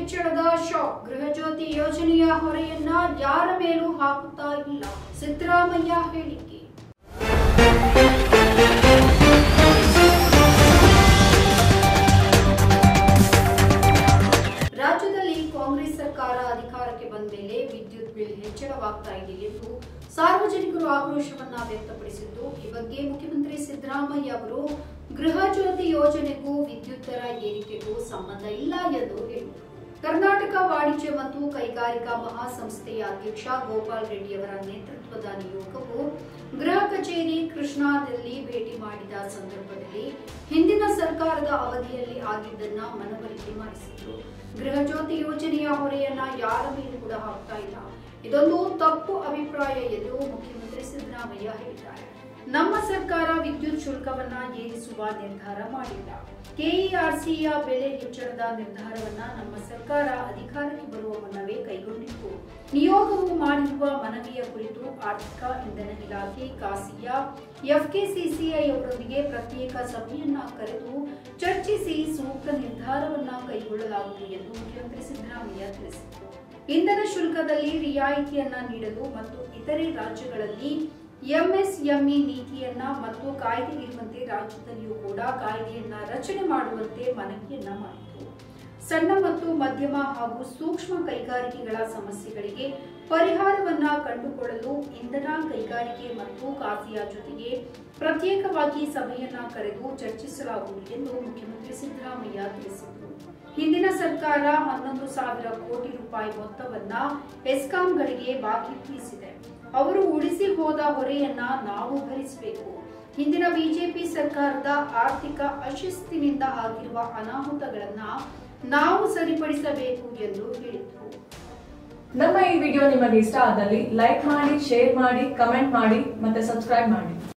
ಹೆಚ್ಚಳದ ಶಾಕ್ ಗೃಹಜ್ಯೋತಿ ಯೋಜನೆಯ ಹೊರೆಯನ್ನ ಯಾರ ಮೇಲೂ ಹಾಕುತ್ತಾ ಇಲ್ಲ ಸಿದ್ದರಾಮಯ್ಯ ಹೇಳಿಕೆ ರಾಜ್ಯದಲ್ಲಿ ಕಾಂಗ್ರೆಸ್ ಸರ್ಕಾರ ಅಧಿಕಾರಕ್ಕೆ ಬಂದ ಮೇಲೆ ವಿದ್ಯುತ್ ಬಿಲ್ ಹೆಚ್ಚಳವಾಗ್ತಾ ಇದೆ ಎಂದು ಸಾರ್ವಜನಿಕರು ಆಕ್ರೋಶವನ್ನ ವ್ಯಕ್ತಪಡಿಸಿದ್ದು ಈ ಬಗ್ಗೆ ಮುಖ್ಯಮಂತ್ರಿ ಸಿದ್ದರಾಮಯ್ಯ ಅವರು ಗೃಹ ಜ್ಯೋತಿ ಯೋಜನೆಗೂ ವಿದ್ಯುತ್ ದರ ಏರಿಕೆಗೂ ಸಂಬಂಧ ಇಲ್ಲ ಎಂದು ಹೇಳಿದರು ಕರ್ನಾಟಕ ವಾಣಿಜ್ಯ ಮತ್ತು ಕೈಗಾರಿಕಾ ಮಹಾಸಂಸ್ಥೆಯ ಅಧ್ಯಕ್ಷ ಗೋಪಾಲ್ ರೆಡ್ಡಿಯವರ ನೇತೃತ್ವದ ನಿಯೋಗವು ಗೃಹ ಕಚೇರಿ ಕೃಷ್ಣಾದಲ್ಲಿ ಭೇಟಿ ಮಾಡಿದ ಸಂದರ್ಭದಲ್ಲಿ ಹಿಂದಿನ ಸರ್ಕಾರದ ಅವಧಿಯಲ್ಲಿ ಆಗಿದ್ದನ್ನ ಮನವರಿಕೆ ಮಾಡಿಸಿದ್ರು ಗೃಹ ಜ್ಯೋತಿ ಯೋಜನೆಯ ಹೊರೆಯನ್ನ ಯಾರ ಮೇಲೂ ಕೂಡ ಹಾಕ್ತಾ ಇಲ್ಲ ಇದೊಂದು ತಪ್ಪು ಅಭಿಪ್ರಾಯ ಎಂದು ಮುಖ್ಯಮಂತ್ರಿ ಸಿದ್ದರಾಮಯ್ಯ ಹೇಳಿದ್ದಾರೆ ನಮ್ಮ ಸರ್ಕಾರ ವಿದ್ಯುತ್ ಶುಲ್ಕವನ್ನ ಏರಿಸುವ ನಿರ್ಧಾರ ಮಾಡಿಲ್ಲ ಕೆಇಆರ್ಸಿಯ ಬೆಲೆ ಹೆಚ್ಚಳದ ನಿರ್ಧಾರವನ್ನ ನಮ್ಮ ಸರ್ಕಾರ ಅಧಿಕಾರಕ್ಕೆ ಬರುವ ಮುನ್ನವೇ ಕೈಗೊಂಡಿತ್ತು ನಿಯೋಗವು ಮಾಡಿರುವ ಮನವಿಯ ಕುರಿತು ಆರ್ಥಿಕ ಇಂಧನ ಇಲಾಖೆ ಕಾಸಿಯ ಎಫ್ಕೆಸಿಸಿಐ ಅವರೊಂದಿಗೆ ಪ್ರತ್ಯೇಕ ಸಭೆಯನ್ನ ಕರೆದು ಚರ್ಚಿಸಿ ಸೂಕ್ತ ನಿರ್ಧಾರವನ್ನ ಕೈಗೊಳ್ಳಲಾಗುವುದು ಎಂದು ಮುಖ್ಯಮಂತ್ರಿ ಸಿದ್ದರಾಮಯ್ಯ ತಿಳಿಸಿದರು ಇಂಧನ ಶುಲ್ಕದಲ್ಲಿ ರಿಯಾಯಿತಿಯನ್ನ ನೀಡಲು ಮತ್ತು ಇತರೆ ರಾಜ್ಯಗಳಲ್ಲಿ ಎಂಎಸ್ಎಂಇ ನೀತಿಯನ್ನ ಮತ್ತು ಕಾಯ್ದೆ ಇರುವಂತೆ ರಾಜ್ಯದಲ್ಲಿಯೂ ಕೂಡ ಕಾಯ್ದೆಯನ್ನ ರಚನೆ ಮಾಡುವಂತೆ ಮನವಿಯನ್ನ ಮಾಡಿತು ಸಣ್ಣ ಮತ್ತು ಮಧ್ಯಮ ಹಾಗೂ ಸೂಕ್ಷ್ಮ ಕೈಗಾರಿಕೆಗಳ ಸಮಸ್ಯೆಗಳಿಗೆ ಪರಿಹಾರವನ್ನ ಕಂಡುಕೊಳ್ಳಲು ಇಂಧನ ಕೈಗಾರಿಕೆ ಮತ್ತು ಕಾಫಿಯ ಜೊತೆಗೆ ಪ್ರತ್ಯೇಕವಾಗಿ ಸಭೆಯನ್ನ ಕರೆದು ಚರ್ಚಿಸಲಾಗುವುದು ಎಂದು ಮುಖ್ಯಮಂತ್ರಿ ಸಿದ್ದರಾಮಯ್ಯ ತಿಳಿಸಿದರು ಹಿಂದಿನ ಸರ್ಕಾರ ಹನ್ನೊಂದು ಸಾವಿರ ಕೋಟಿ ರೂಪಾಯಿ ಮೊತ್ತವನ್ನ ಎಸ್ಕಾಂಗಳಿಗೆ ಬಾಕಿ ಉಳಿಸಿದೆ ಅವರು ಉಳಿಸಿ ಹೋದ ಹೊರೆಯನ್ನ ನಾವು ಭರಿಸಬೇಕು ಹಿಂದಿನ ಬಿಜೆಪಿ ಸರ್ಕಾರದ ಆರ್ಥಿಕ ಅಶಿಸ್ತಿನಿಂದ ಆಗಿರುವ ಅನಾಹುತಗಳನ್ನ ನಾವು ಸರಿಪಡಿಸಬೇಕು ಎಂದು ಹೇಳಿದರು ನಮ್ಮ ಈ ವಿಡಿಯೋ ನಿಮಗೆ ಇಷ್ಟ ಆದಲ್ಲಿ ಲೈಕ್ ಮಾಡಿ ಶೇರ್ ಮಾಡಿ ಕಮೆಂಟ್ ಮಾಡಿ ಮತ್ತೆ ಸಬ್ಸ್ಕ್ರೈಬ್ ಮಾಡಿ